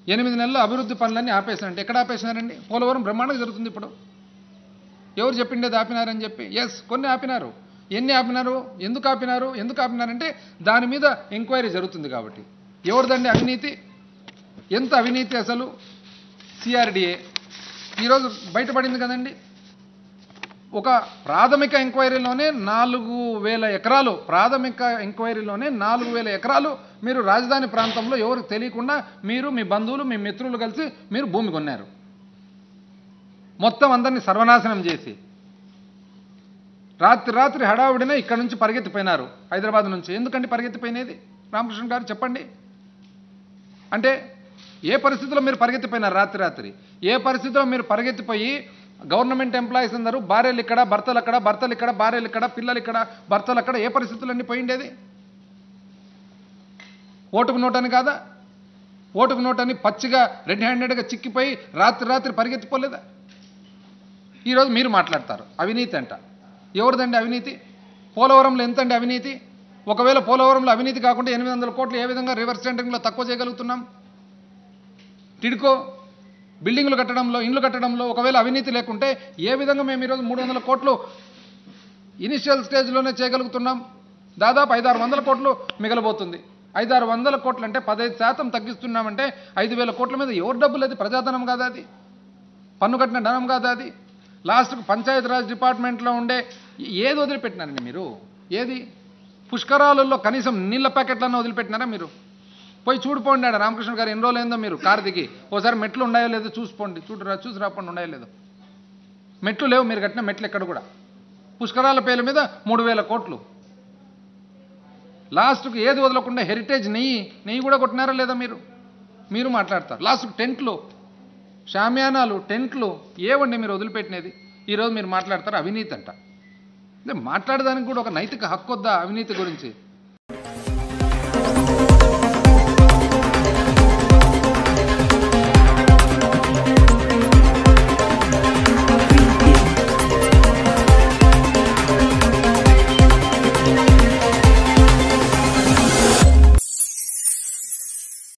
ఎనిమిది నెలలు అభివృద్ధి పనులన్నీ ఆపేసినంటే ఎక్కడ ఆపేసినారండి పోలవరం బ్రహ్మాండంగా జరుగుతుంది ఇప్పుడు ఎవరు చెప్పిండేది ఆపినారని చెప్పి ఎస్ కొన్ని ఆపినారు ఎన్ని ఆపినారు ఎందుకు ఆపినారు ఎందుకు ఆపినారంటే దాని మీద ఎంక్వైరీ జరుగుతుంది కాబట్టి ఎవరిదండి అవినీతి ఎంత అవినీతి అసలు సిఆర్డిఏ ఈరోజు బయటపడింది కదండి ఒక ప్రాథమిక ఎంక్వైరీలోనే నాలుగు వేల ఎకరాలు ప్రాథమిక ఎంక్వైరీలోనే నాలుగు వేల ఎకరాలు మీరు రాజధాని ప్రాంతంలో ఎవరికి తెలియకుండా మీరు మీ బంధువులు మీ మిత్రులు కలిసి మీరు భూమి కొన్నారు మొత్తం అందరినీ సర్వనాశనం చేసి రాత్రి రాత్రి హడావుడినే ఇక్కడ నుంచి పరిగెత్తిపోయినారు హైదరాబాద్ నుంచి ఎందుకండి పరిగెత్తిపోయినది రామకృష్ణ గారు చెప్పండి అంటే ఏ పరిస్థితిలో మీరు పరిగెత్తిపోయినారు రాత్రి రాత్రి ఏ పరిస్థితిలో మీరు పరిగెత్తిపోయి గవర్నమెంట్ ఎంప్లాయీస్ అందరూ భార్యలు ఇక్కడ భర్తలు అక్కడ భర్తలు ఇక్కడ భార్యలు ఇక్కడ పిల్లలు ఇక్కడ భర్తలు అక్కడ ఏ పరిస్థితులన్నీ పోయిండేది ఓటుకు నోటని కాదా ఓటుకు నోటని పచ్చిగా రెడ్ హ్యాండెడ్గా చిక్కిపోయి రాత్రి రాత్రి పరిగెత్తిపోలేదా ఈరోజు మీరు మాట్లాడతారు అవినీతి అంట ఎవరిదండి అవినీతి పోలవరంలో ఎంతండి అవినీతి ఒకవేళ పోలవరంలో అవినీతి కాకుండా ఎనిమిది వందల కోట్లు ఏ విధంగా రివర్స్ టెండరింగ్లో తక్కువ చేయగలుగుతున్నాం టిడ్కో బిల్డింగ్లు కట్టడంలో ఇండ్లు కట్టడంలో ఒకవేళ అవినీతి లేకుంటే ఏ విధంగా మేము ఈరోజు మూడు వందల కోట్లు ఇనిషియల్ స్టేజ్లోనే చేయగలుగుతున్నాం దాదాపు ఐదారు వందల కోట్లు మిగలబోతుంది ఐదారు వందల కోట్లు అంటే పదహైదు శాతం తగ్గిస్తున్నామంటే ఐదు వేల కోట్ల మీద ఎవరు డబ్బులు అది ప్రజాధనం కాదా అది పన్ను కట్టిన ధనం కాదా అది లాస్ట్కు పంచాయతీరాజ్ డిపార్ట్మెంట్లో ఉండే ఏది వదిలిపెట్టినారండి మీరు ఏది పుష్కరాలలో కనీసం నీళ్ళ ప్యాకెట్లన్నా వదిలిపెట్టినారా మీరు పోయి చూడిపోండి ఆడ రామకృష్ణ గారు ఎన్ని రోజులు ఏందో మీరు కారు దిగి ఓసారి మెట్లు ఉన్నాయో లేదో చూసుకోండి చూడు రా చూసి రాపండి ఉన్నాయో లేదో మెట్లు లేవు మీరు కట్టిన మెట్లు ఎక్కడ కూడా పుష్కరాల పేర్ల మీద మూడు వేల కోట్లు లాస్ట్కు ఏది వదలకుండా హెరిటేజ్ నెయ్యి నెయ్యి కూడా కొట్టినారా లేదా మీరు మీరు మాట్లాడతారు లాస్ట్కు టెంట్లు షామ్యానాలు టెంట్లు ఏవండి మీరు వదిలిపెట్టినది ఈరోజు మీరు మాట్లాడతారు అవినీతి అంట అంటే మాట్లాడడానికి కూడా ఒక నైతిక హక్కు వద్దా అవినీతి గురించి